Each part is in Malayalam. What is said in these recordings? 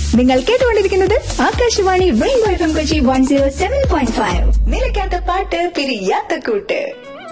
നിങ്ങൾ കേട്ടുകൊണ്ടിരിക്കുന്നത് Akashvani rainbow F M Kochi one zero seven point five നിലയ്ക്കാത്ത പാട്ട് പിരിയാത്ത കൂട്ട്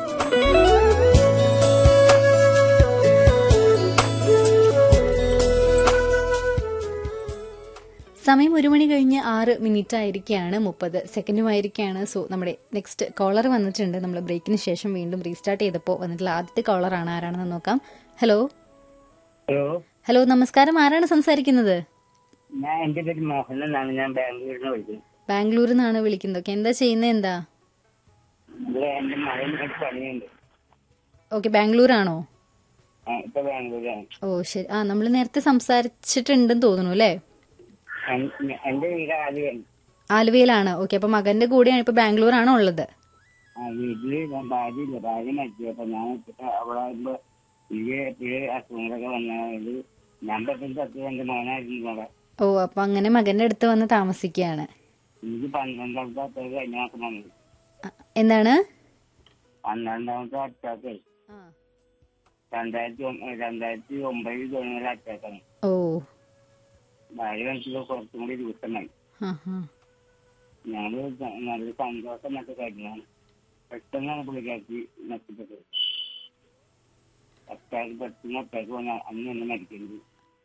സമയം ഒരു മണി കഴിഞ്ഞ് ആറ് മിനിറ്റ് ആയിരിക്കുകയാണ് മുപ്പത് സെക്കൻഡുമായിരിക്കുകയാണ് സോ നമ്മുടെ നെക്സ്റ്റ് കോളർ വന്നിട്ടുണ്ട് നമ്മൾ ബ്രേക്കിന് ശേഷം വീണ്ടും റീസ്റ്റാർട്ട് ചെയ്തപ്പോൾ വന്നിട്ടുള്ള ആദ്യത്തെ കോളറാണ് ആരാണെന്ന് നോക്കാം ഹലോ ഹലോ ഹലോ നമസ്കാരം ആരാണ് സംസാരിക്കുന്നത് ഞാൻ എന്റെ പേര് മോഹൻ എന്നാണ് ഞാൻ ബാംഗ്ലൂരിൽ നിന്ന് വിളിക്കുന്നത് ബാംഗ്ലൂരിൽ നിന്നാണ് വിളിക്കുന്നത് ഓക്കെ എന്താ ചെയ്യുന്നത് എന്താ ഇവിടെ എന്റെ മകൻ ഒരു പണിയുണ്ട് ഓക്കെ ബാംഗ്ലൂരാണോ ആ, ഇപ്പൊ ബാംഗ്ലൂരാണ് ഓ ശരി ആ നമ്മൾ നേരത്തെ സംസാരിച്ചിട്ടുണ്ടെന്ന് തോന്നുന്നു അല്ലേ എൻ- എന്റെ വീട് ആലുവയാണ് ആലുവയിലാണ് ഓക്കെ അപ്പൊ മകന്റെ കൂടെയാണ് ഇപ്പൊ ബാംഗ്ലൂരാണോ ഉള്ളത് ആ വീട്ടില് ഞാൻ ഭാര്യ ഇല്ല ഭാര്യ മരിച്ചു അപ്പൊ ഞാൻ ഇപ്പൊ അവിടെ ആകുമ്പോ എനിക്ക് എപ്പോഴും അസുഖങ്ങളൊക്കെ വന്നത് ഞാൻ പെട്ടെന്ന് സത്യം എന്റെ മോനായിരുന്നു അവിടെ ഓ അപ്പൊ അങ്ങനെ മകന്റെ അടുത്ത് വന്ന് താമസിക്കുകയാണ് എനിക്ക് പന്ത്രണ്ടാമത്തെ അറ്റാക്ക് കഴിഞ്ഞ മാസം വന്നത് ആ, എന്താണ് പന്ത്രണ്ടാമത്തെ അറ്റാക്ക് രണ്ടായിരത്തി ഒ- രണ്ടായിരത്തി ഒമ്പതിൽ തുടങ്ങിയ അറ്റാക്കാണ് ഓ ഭാര്യ മരിച്ചത് കുറച്ചും കൂടി ദിവസമായി ആ ആ ഞങ്ങള് സ- നല്ല സന്തോഷം മറ്റു കാര്യങ്ങളാണ് പെട്ടെന്നാണ് പുള്ളിക്കാർക്ക് നഷ്ടപ്പെട്ടത് അറ്റാക്ക് പെട്ടെന്ന് അറ്റാക്ക് വന്ന അന്ന് തന്നെ മരിക്കുന്നത്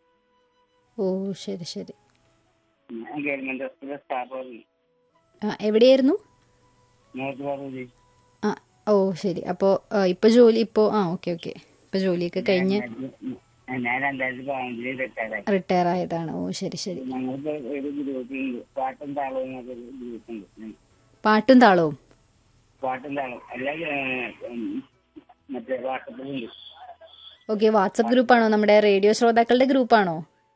ഓ ശരി ശരി ഞാൻ ഗവൺമെന്റ് ഹോസ്പിറ്റൽ സ്റ്റാഫായിരുന്നു ആ എവിടെയായിരുന്നു നേരത്തെ പറഞ്ഞു ആ ഓ ശരി അപ്പോ ആ, ഇപ്പൊ ജോലി ഇപ്പോ ആ ഓക്കെ ഓക്കെ ഇപ്പൊ ജോലിയൊക്കെ കഴിഞ്ഞ് ഞാൻ രണ്ടായിരത്തി പതിനഞ്ചില് റിട്ടയറായി റിട്ടയർ ആയതാണ് ഓ ശരി ശരി ഞങ്ങൾക്ക് ഒരു ഗ്രൂപ്പുണ്ട് പാട്ടും താളവും എന്നൊക്കെ ഒരു ഗ്രൂപ്പുണ്ട് ഉം. പാട്ടും താളവും പാട്ടും താളവും എല്ലാം ഏഹ്, ഉം, മറ്റേ വാട്സപ്പിലുണ്ട് ഓക്കെ വാട്സപ്പ് ഗ്രൂപ്പാണോ നമ്മുടെ റേഡിയോ ശ്രോതാക്കളുടെ ഗ്രൂപ്പാണോ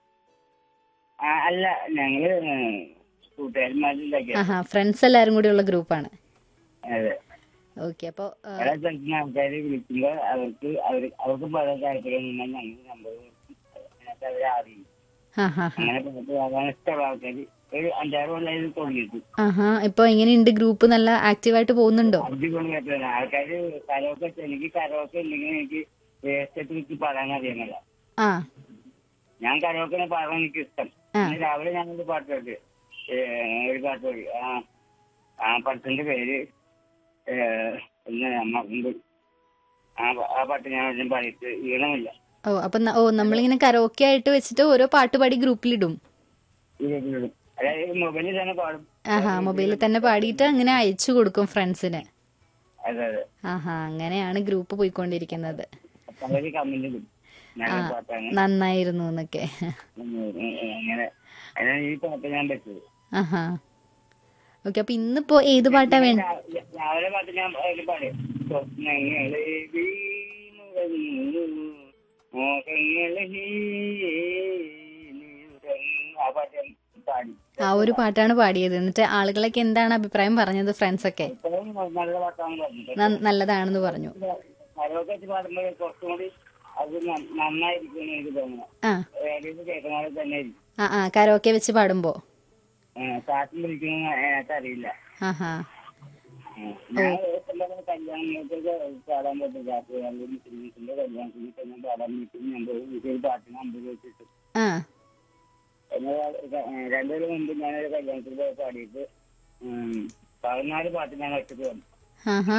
ആ അല്ല ഞങ്ങള് ഏഹ്, കൂട്ടുകാരന്മാരുണ്ടാക്കിയ ആഹാ ഫ്രണ്ട്സ് എല്ലാരും കൂടി ഉള്ള ഗ്രൂപ്പാണ് അതെ ഓക്കെ അപ്പോ ആ, പല സ്ഥലത്തുനിന്ന് ആൾക്കാരെ വിളിക്കുമ്പോ അവർക്ക് അവര് അവർക്ക് പല താല്പര്യം ഉണ്ടെങ്കിൽ ഞങ്ങൾ നമ്പർ അതിനകത്ത് അവരെ അറിയും ആ ഹാ അങ്ങനെ പാട്ട് പാടാൻ ഇഷ്ടമുള്ള ആൾക്കാർ ഒരു അഞ്ചാറ് കൊല്ലം തുടങ്ങിയിട്ട് ആഹാ ഇപ്പൊ എങ്ങനെയുണ്ട് ഗ്രൂപ്പ് നല്ല ആക്റ്റീവായിട്ട് പോകുന്നുണ്ടോ അടിപൊളിയായിട്ടാണ് ആൾക്കാര് കരോക്കെ എനിക്ക് കരോക്കെ ഉണ്ടെങ്കിൽ എനിക്ക് വേസ്റ്റത്ത് വെച്ച് പാടാൻ അറിയാമല്ല ആ ഞാൻ കരോക്കെ പാടാൻ എനിക്ക് ഇഷ്ടം ആ. ഇന്ന് രാവിലെ ഞാനൊരു പാട്ട് പാടി ഏഹ് ഒരു പാട്ട് പാടി ആ ആ പടത്തിന്റെ പേര് ഏഹ് എന്താ ഞാൻ മറന്നു ആ പ- ആ പാട്ട് ഞാൻ ഒന്നും പാടിയിട്ട് ഈണമില്ല ഓ അപ്പൊ ന- ഓ നമ്മളിങ്ങനെ കരോക്കെ ആയിട്ട് വെച്ചിട്ട് ഓരോ പാട്ട് പാടി ഗ്രൂപ്പിലിടും ഇതിലിടും. അതായത് മൊബൈലിൽ തന്നെ പാടും ആഹാ മൊബൈലിൽ തന്നെ പാടിയിട്ട് അങ്ങനെ അയച്ചു കൊടുക്കും ഫ്രണ്ട്സിന് അതെ അതെ ആഹാ അങ്ങനെയാണ് ഗ്രൂപ്പ് പോയിക്കൊണ്ടിരിക്കുന്നത് അപ്പൊ അവര് കമന്റ് ഇടും നല്ല ആ. പാട്ടാണ് നന്നായിരുന്നു എന്നൊക്കെ ഉം, ഉം, ഉം, അങ്ങനെ അതിനാണ് ഈ പാട്ട് ഞാൻ വെച്ചത് ആഹാ ഓക്കെ അപ്പൊ ഇന്നിപ്പോ ഏത് പാട്ടാ വേണ്ട രാ- രാവിലെ പാട്ട് ഞാൻ അതിൽ പാടി സ്വപ്നങ്ങളെ വീണുറങ്ങൂ, മോഹങ്ങളെ നീയുറങ്ങൂ. ആ പാട്ട് ഞാൻ പാടി ആ ഒരു പാട്ടാണ് പാടിയത് എന്നിട്ട് ആളുകളൊക്കെ എന്താണ് അഭിപ്രായം പറഞ്ഞത് ഫ്രണ്ട്സ് ഒക്കെ ഇത്രയും നല്ല പാട്ടാണ് പറഞ്ഞത് ന- നല്ലതാണെന്ന് പറഞ്ഞു കരോക്കെ വെച്ച് പാടുമ്പോൾ കുറച്ചും കൂടി അത് ന- നന്നായിരിക്കും എന്ന് എനിക്ക് തോന്നുന്നു ആ റേഡിയോയിൽ കേൾക്കുന്ന പോലെ തന്നെ ആയിരിക്കും ആ ആ കരോക്കെ വെച്ച് പാടുമ്പോ പാട്ടും വിളിക്കുന്ന അതിനകത്ത് അറിയില്ല ആഹാ ഉം. ഞാൻ ഇഷ്ടംപോലെ കല്യാണങ്ങൾക്കൊക്കെ പാടാൻ പറ്റും രാത്രി അല്ലെങ്കിൽ മുസ്ലിംസിന്റെ കല്യാണത്തിനൊക്കെ ഞാൻ പാടാൻ പറ്റും ഞാൻ പോയി വീട്ടിൽ പാട്ടിന് അമ്പത് വെച്ചിട്ട് ആ രണ്ടുപേരും മുമ്പ് ഞാനൊരു കല്യാണത്തിൽ പോയി പാടിയിട്ട് ഉം, പതിനാല് പാട്ട് ഞാൻ വെച്ചിട്ട് വന്നു ആഹാ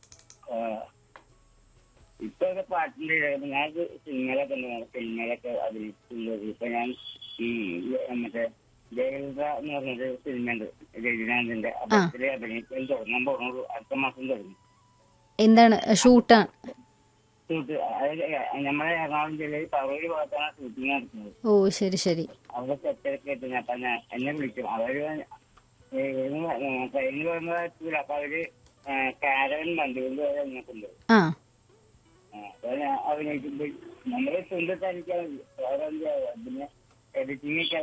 ഇപ്പൊ ഒക്കെ പാട്ടിന്റെ ഇടയിൽ ഞാൻ സിനിമയിലൊക്കെ ഉണ്ട്. സിനിമയിലൊക്കെ അഭിനയിച്ചിട്ടുള്ളത് ഇപ്പൊ ഞാൻ ഈ മറ്റേ ജയലളിത എന്ന് പറഞ്ഞൊരു സിനിമയുണ്ട് രജനീകാന്തിന്റെ അപ്പത്തില് അഭിനയിക്കാൻ തുടങ്ങാൻ പോകുന്നത് അടുത്ത മാസം തുടങ്ങി എന്താണ് ഷൂട്ടാ ഷൂട്ട് അതായത് നമ്മളെ എറണാകുളം ജില്ലയിൽ പറവൂര് ഭാഗത്താണ് ഷൂട്ടിങ് നടത്തുന്നത് ഓ ശരി ശരി അവിടെ സെറ്റൊക്കെ ഇട്ട് അപ്പൊ ഞാൻ എന്നെ വിളിക്കും അവര് ട്രെയിനിൽ വരുന്നത് അപ്പൊ അവര് കാരവൻ വണ്ടി കൊണ്ട് വരെ എന്നെ കൊണ്ടുപോകും ആ അപ്പൊ ഞാൻ അഭിനയിക്കുമ്പോൾ നമ്മള് സ്വന്തം തനിക്കാൻ വേറെ പിന്നെ എഡിറ്റിംഗ് ഒക്കെ